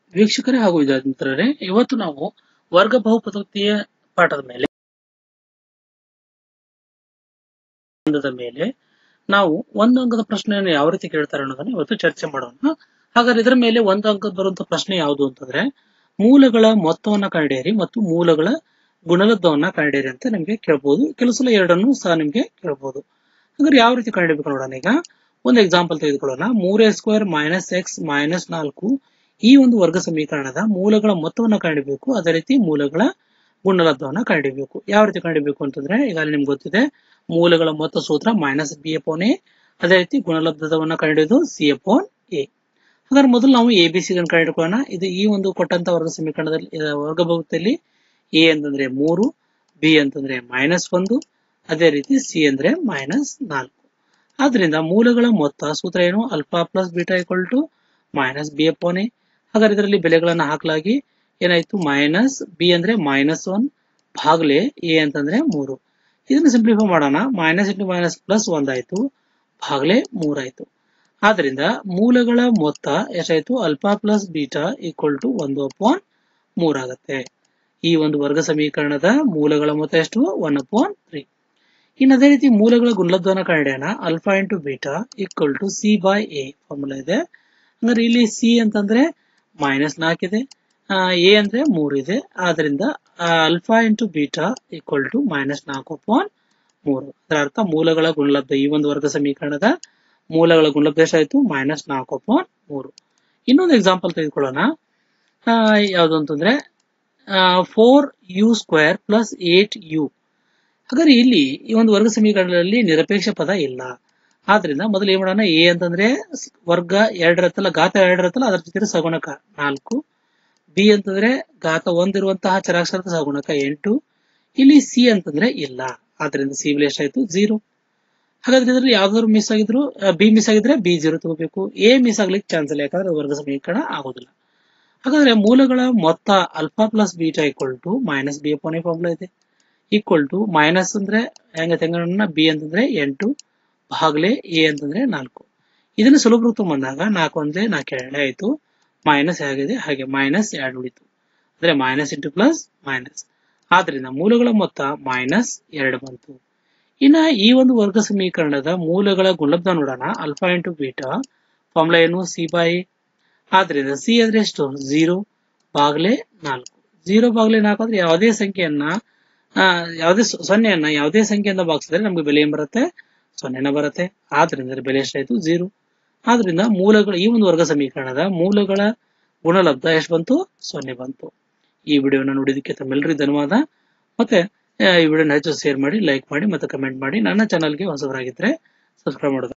ವೀಕ್ಷಕರೇ ಹಾಗೂ ವಿದ್ಯಾರ್ಥಿ ಮಿತ್ರರೇ ಇವತ್ತು ನಾವು ವರ್ಗ ಬಹುಪದೋಕ್ತಿಯ ಪಾಠದ ಮೇಲೆ ಸಂಬಂಧದ ಮೇಲೆ ನಾವು ಒಂದು ಅಂಕದ ಪ್ರಶ್ನೆಯನ್ನು ಯಾವ ರೀತಿ ಕೇಳ್ತಾರೆ ಅನ್ನೋದನ್ನ ಇವತ್ತು ಚರ್ಚೆ ಮಾಡೋಣ ಹಾಗಾದ್ರೆ ಇದರ ಮೇಲೆ ಒಂದು ಅಂಕದ ಬರುವಂತ ಪ್ರಶ್ನೆ ಯಾವುದು ಅಂತಂದ್ರೆ ಮೂಲಗಳ ಮೊತ್ತವನ್ನ ಕಂಡುಹಿಡಿಯಿರಿ ಮತ್ತು ಮೂಲಗಳ ಗುಣಲಬ್ಧವನ್ನ ಕಂಡುಹಿಡಿಯಿರಿ ಅಂತ ನಿಮ್ಗೆ ಕೇಳ್ಬೋದು ಕೆಲವು ಸಲ ಎರಡನ್ನು ಸಹ ನಿಮ್ಗೆ ಕೇಳ್ಬೋದು ಹಾಗಾದ್ರೆ ಯಾವ ರೀತಿ ಕಂಡುಹಿಡಬೇಕು ನೋಡೋಣ ಈಗ ಒಂದು ಎಕ್ಸಾಂಪಲ್ ತೆಗೆದುಕೊಳ್ಳೋಣ ಮೂರೇ ಸ್ಕ್ವೇರ್ ಮೈನಸ್ ಎಕ್ಸ್ ಮೈನಸ್ ನಾಲ್ಕು ಈ ಒಂದು ವರ್ಗ ಸಮೀಕರಣದ ಮೂಲಗಳ ಮೊತ್ತವನ್ನ ಕಂಡುಹಿಡಬೇಕು ಅದೇ ರೀತಿ ಮೂಲಗಳ ಗುಣಲಬ್ಧವನ್ನ ಕಂಡುಹಿಡಬೇಕು ಯಾವ ರೀತಿ ಕಂಡುಹಿಡಬೇಕು ಅಂತಂದ್ರೆ ಈಗಾಗಲೇ ನಿಮ್ಗೆ ಗೊತ್ತಿದೆ ಮೂಲಗಳ ಮೊತ್ತ ಸೂತ್ರ ಮೈನಸ್ ಬಿ ಎಪೋನ್ ಎ ಅದೇ ರೀತಿ ಗುಣಲಬ್ಧವನ್ನ ಕಂಡುಹಿಡಿದು ಸಿ ಎಪೋನ್ ಎ ಹಾಗಾದ್ರೆ ಮೊದಲು ನಾವು ಎ ಬಿ ಸಿ ಗಳನ್ನು ಕಂಡುಹಿಡ್ಕೊಳ್ಳೋಣ ಇದು ಈ ಒಂದು ಕೊಟ್ಟಂತ ವರ್ಗ ಸಮೀಕರಣದಲ್ಲಿ ಇದರ ವರ್ಗ ಬಹುಪದದಲ್ಲಿ ಎ ಅಂತಂದ್ರೆ ಮೂರು ಬಿ ಅಂತಂದ್ರೆ ಮೈನಸ್ ಒಂದು ಅದೇ ರೀತಿ ಸಿ ಅಂದ್ರೆ ಮೈನಸ್ ನಾಲ್ಕು ಆದ್ರಿಂದ ಮೂಲಗಳ ಮೊತ್ತ ಸೂತ್ರ ಏನು alpha plus beta equal to minus b upon a ಹಾಗಾದ್ರೆ ಇದರಲ್ಲಿ ಬೆಲೆಗಳನ್ನ ಹಾಕಲಾಗಿ ಏನಾಯ್ತು ಮೈನಸ್ ಬಿ ಅಂದ್ರೆ ಮೈನಸ್ ಒನ್ ಭಾಗಲೆ ಎ ಅಂತಂದ್ರೆ ಮೂರು ಇದನ್ನು ಸಿಂಪ್ಲಿಫೈ ಮಾಡೋಣ ಮೈನಸ್ ಇಂಟು ಮೈನಸ್ ಪ್ಲಸ್ ಒಂದಾಯ್ತು ಭಾಗಲೆ ಮೂರಾಯ್ತು ಆದ್ರಿಂದ ಮೂಲಗಳ ಮೊತ್ತ ಎಷ್ಟಾಯ್ತು alpha plus beta equal to ಒಂದು ಅಪಾನ್ ಮೂರಾಗತ್ತೆ ಈ ಒಂದು ವರ್ಗ ಸಮೀಕರಣದ ಮೂಲಗಳ ಮೊತ್ತ ಎಷ್ಟು ಒನ್ ಅಪಾನ್ ತ್ರೀ ಇನ್ನು ಅದೇ ರೀತಿ ಮೂಲಗಳ ಗುಣಲಬ್ಧವನ್ನ ಕಂಡಿಡಿಯೋಣ alpha into beta equal to c by a formula ಇದೆ ಅಂದ್ರೆ ಇಲ್ಲಿ ಸಿ ಅಂತಂದ್ರೆ ಮೈನಸ್ ನಾಲ್ಕಿದೆ ಎ ಅಂದ್ರೆ ಮೂರು ಇದೆ ಆದ್ರಿಂದ alpha into beta equal to minus ನಾಲ್ಕು ಅಪಾನ್ ಮೂರು ಅದರ ಅರ್ಥ ಮೂಲಗಳ ಗುಣಲಬ್ಧ ಈ ಒಂದು ವರ್ಗ ಸಮೀಕರಣದ ಮೂಲಗಳ ಗುಣಲಬ್ಧ ಎಷ್ಟಾಯ್ತು ಮೈನಸ್ ನಾಲ್ಕು ಅಪಾನ್ ಮೂರು ಇನ್ನೊಂದು ಎಕ್ಸಾಂಪಲ್ ತೆಗೆದುಕೊಳ್ಳೋಣ ಯಾವುದು ಅಂತಂದ್ರೆ four u square plus eight u ಹಾಗಾದ್ರೆ ಇಲ್ಲಿ ಈ ಒಂದು ವರ್ಗ ಸಮೀಕರಣದಲ್ಲಿ ನಿರಪೇಕ್ಷ ಪದ ಇಲ್ಲ ಆದ್ರಿಂದ ಮೊದಲು ಏನ್ ಮಾಡೋಣ ಎ ಅಂತಂದ್ರೆ ವರ್ಗ ಎರಡರತ್ತಲ್ಲ ಘಾತ ಎರಡರತ್ತಲ್ಲ ಅದರ ಜೊತೆ ಸಗುಣಕ ನಾಲ್ಕು ಬಿ ಅಂತಂದ್ರೆ ಘಾತ ಒಂದಿರುವಂತಹ ಚರಾಕ್ಷರದ ಸಗುಣಕ ಎಂಟು ಇಲ್ಲಿ ಸಿ ಅಂತಂದ್ರೆ ಇಲ್ಲ ಆದ್ರಿಂದ ಸಿ ಬೆಲೆ ಎಷ್ಟಾಯ್ತು ಜೀರೋ ಹಾಗಾದ್ರೆ ಇದ್ರಲ್ಲಿ ಯಾವ್ದಾದ್ರು ಮಿಸ್ ಆಗಿದ್ರು ಬಿ ಮಿಸ್ ಆಗಿದ್ರೆ ಬಿ ಜೀರೋ ತಗೋಬೇಕು ಎ ಮಿಸ್ ಆಗ್ಲಿಕ್ಕೆ ಚಾನ್ಸ್ ಇಲ್ಲ ಯಾಕಂದ್ರೆ ವರ್ಗ ಸಮೀಕರಣ ಆಗೋದಿಲ್ಲ ಹಾಗಾದ್ರೆ ಮೂಲಗಳ ಮೊತ್ತ alpha plus beta equal to minus b upon a formula ಇದೆ ಈಕ್ವಲ್ ಟು ಮೈನಸ್ ಅಂದ್ರೆ ಹೆಂಗ ತೆಂಗಣ್ಣ ಬಿ ಅಂತಂದ್ರೆ ಎಂಟು ಭಾಗಲೆ ಎ ಅಂತಂದ್ರೆ ನಾಲ್ಕು ಇದನ್ನು ಸುಲಭ ಬಂದಾಗ ನಾಲ್ಕು ಒಂದೇ ನಾಲ್ಕು ಎರಡೇ ಆಯ್ತು ಮೈನಸ್ ಹೇಗಿದೆ ಹಾಗೆ ಮೈನಸ್ ಎರಡು ಉಳಿತು ಅಂದ್ರೆ ಮೈನಸ್ ಇಂಟು ಪ್ಲಸ್ ಮೈನಸ್ ಆದ್ರಿಂದ ಮೂಲಗಳ ಮೊತ್ತ ಮೈನಸ್ ಎರಡು ಬಂತು ಇನ್ನ ಈ ಒಂದು ವರ್ಗ ಸಮೀಕರಣದ ಮೂಲಗಳ ಗುಣಲಬ್ಧ ನೋಡೋಣ ಅಲ್ಫಾ ಇಂಟು ಬೀಟಾ ಫಾರ್ಮುಲಾ ಏನು ಸಿ ಬೈ ಆದ್ರಿಂದ ಸಿ ಅಂದ್ರೆ ಎಷ್ಟು ಝೀರೋ ಬಾಗ್ಲೆ ನಾಲ್ಕು ಝೀರೋ ಬಾಗ್ಲೆ ನಾಲ್ಕು ಅಂದ್ರೆ ಯಾವುದೇ ಸಂಖ್ಯೆಯನ್ನ ಯಾವುದೇ ಸೊನ್ನೆಯನ್ನ ಯಾವುದೇ ಸಂಖ್ಯೆಯಿಂದ ಭಾಗಿಸಿದ್ರೆ ನಮ್ಗೆ ಬೆಲೆ ಏನ್ ಬರುತ್ತೆ ಸೊನ್ನೆನ ಬರುತ್ತೆ ಆದ್ರಿಂದ ಬೆಲೆ ಎಷ್ಟಾಯ್ತು ಝೀರೋ ಆದ್ರಿಂದ ಮೂಲಗಳ ಈ ಒಂದು ವರ್ಗ ಸಮೀಕರಣದ ಮೂಲಗಳ ಗುಣಲಬ್ಧ ಎಷ್ಟು ಬಂತು ಸೊನ್ನೆ ಬಂತು ಈ ವಿಡಿಯೋನ ನೋಡಿದಕ್ಕೆ ತಮ್ಮೆಲ್ಲರಿಗೂ ಧನ್ಯವಾದ ಮತ್ತೆ ಈ ವಿಡಿಯೋನ ಹೆಚ್ಚು ಶೇರ್ ಮಾಡಿ ಲೈಕ್ ಮಾಡಿ ಮತ್ತೆ ಕಮೆಂಟ್ ಮಾಡಿ ನನ್ನ ಚಾನಲ್ಗೆ ಹೊಸಬರಾಗಿದ್ರೆ ಸಬ್ಸ್ಕ್ರೈಬ್ ಮಾಡೋದು